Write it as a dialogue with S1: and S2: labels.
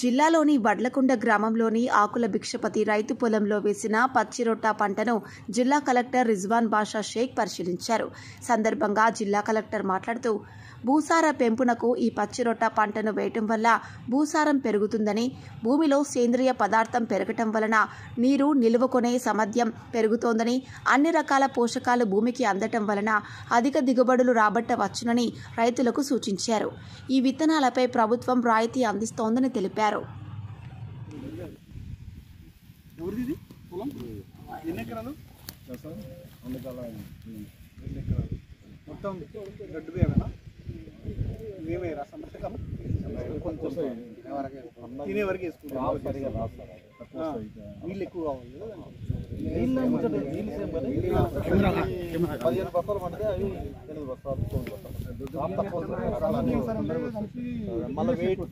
S1: జిల్లాలోని వడ్లకొండ గ్రామంలోని ఆకుల భిక్షపతి రైతు పొలంలో వేసిన పచ్చిరొట్ట పంటను జిల్లా కలెక్టర్ రిజ్వాన్ బాషా షేక్ పరిశీలించారు సందర్భంగా జిల్లా కలెక్టర్ మాట్లాడుతూ భూసార పెంపునకు ఈ పచ్చిరొట్ట పంటను వేయటం వల్ల భూసారం పెరుగుతుందని భూమిలో సేంద్రియ పదార్థం పెరగటం వలన నీరు నిలువకొనే సామర్థ్యం పెరుగుతోందని అన్ని రకాల పోషకాలు భూమికి అందటం వలన అధిక దిగుబడులు రాబట్టవచ్చునని రైతులకు సూచించారు ఈ విత్తనాలపై ప్రభుత్వం రాయితీ అందిస్తోందని తెలిపారు
S2: ఎవరిది ఇది పొలం ఎన్ని ఎకరాలు ఎన్ని ఎకరాలు మొత్తం గడ్డు వేయమేనా మేమేరా సంరక్షకం కొంచెం తినే వరకు వేసుకుంటాం ఆ, నీళ్ళు ఎక్కువ కావాలి కదా
S3: పదిహేను బస్తాలు పడితే అవి ఎనిమిది బస్తాలు తొమ్మిది బస్తాలు మళ్ళీ వెయిట్